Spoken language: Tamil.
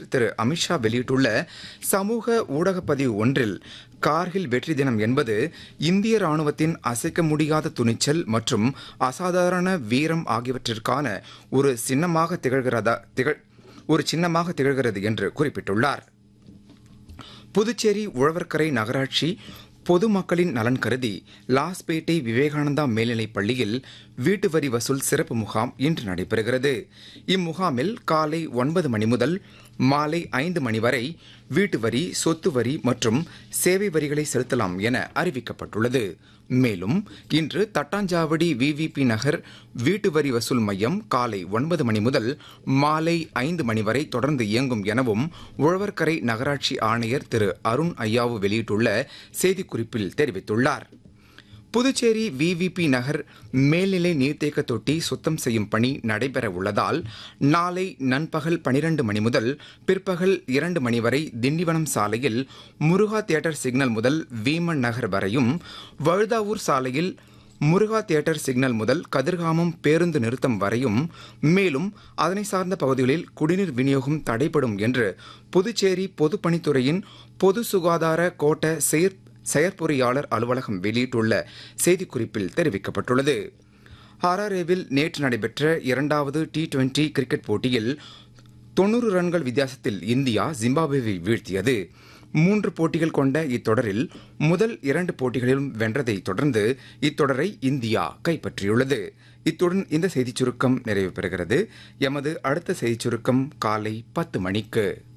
அமைச்சர் திரு அமித்ஷா வெளியிட்டுள்ள சமூக ஊடகப் பதிவு ஒன்றில் கார்கில் வெற்றி தினம் என்பது இந்திய ராணுவத்தின் அசைக்க முடியாத துணிச்சல் மற்றும் அசாதாரண வீரம் ஆகியவற்றிற்கான ஒரு சின்னமாக திகழ்கிறதா திகழ் ஒரு சின்னமாக திகழ்கிறது என்று குறிப்பிட்டுள்ளார் புதுச்சேரி உழவர்கரை நகராட்சி பொதுமக்களின் நலன் கருதி லாஸ்பேட்டை விவேகானந்தா மேல்நிலைப் பள்ளியில் வீட்டு வரி வசூல் சிறப்பு முகாம் இன்று நடைபெறுகிறது இம்முகாமில் காலை ஒன்பது மணி முதல் மாலை ஐந்து மணி வரை வீட்டு வரி சொத்து வரி மற்றும் சேவை வரிகளை செலுத்தலாம் என அறிவிக்கப்பட்டுள்ளது மேலும் இன்று தட்டாஞ்சாவடி விவிபி நகர் வீட்டு வரி வசூல் மையம் காலை ஒன்பது மணி முதல் மாலை ஐந்து மணி வரை தொடர்ந்து இயங்கும் எனவும் உழவர்கரை நகராட்சி ஆணையர் திரு அருண் ஐயாவு வெளியிட்டுள்ள செய்திக்குறிப்பில் தெரிவித்துள்ளார் புதுச்சேரி விவிபி நகர் மேல்நிலை நீர்த்தேக்க தொட்டி சுத்தம் செய்யும் பணி நடைபெற உள்ளதால் நாளை நண்பகல் பனிரெண்டு மணி முதல் பிற்பகல் இரண்டு மணி வரை திண்டிவனம் சாலையில் முருகா தியேட்டர் சிக்னல் முதல் வீமன் நகர் வரையும் வழுதாவூர் சாலையில் முருகா தியேட்டர் சிக்னல் முதல் கதிர்காமம் பேருந்து நிறுத்தம் வரையும் மேலும் அதனை சார்ந்த பகுதிகளில் குடிநீர் விநியோகம் தடைப்படும் என்று புதுச்சேரி பொதுப்பணித்துறையின் பொது சுகாதார கோட்ட செயற் செயற்பொறியாளர் அலுவலகம் வெளியிட்டுள்ள செய்திக்குறிப்பில் தெரிவிக்கப்பட்டுள்ளது ஹராரேவில் நேற்று நடைபெற்ற இரண்டாவது டி டுவெண்டி கிரிக்கெட் போட்டியில் தொன்னூறு ரன்கள் வித்தியாசத்தில் இந்தியா ஜிம்பாப்வேவை வீழ்த்தியது மூன்று போட்டிகள் கொண்ட இத்தொடரில் முதல் இரண்டு போட்டிகளிலும் வென்றதை தொடர்ந்து இத்தொடரை இந்தியா கைப்பற்றியுள்ளது இத்துடன் இந்த செய்திச் சுருக்கம் நிறைவு பெறுகிறது எமது அடுத்த செய்திச் சுருக்கம் காலை பத்து மணிக்கு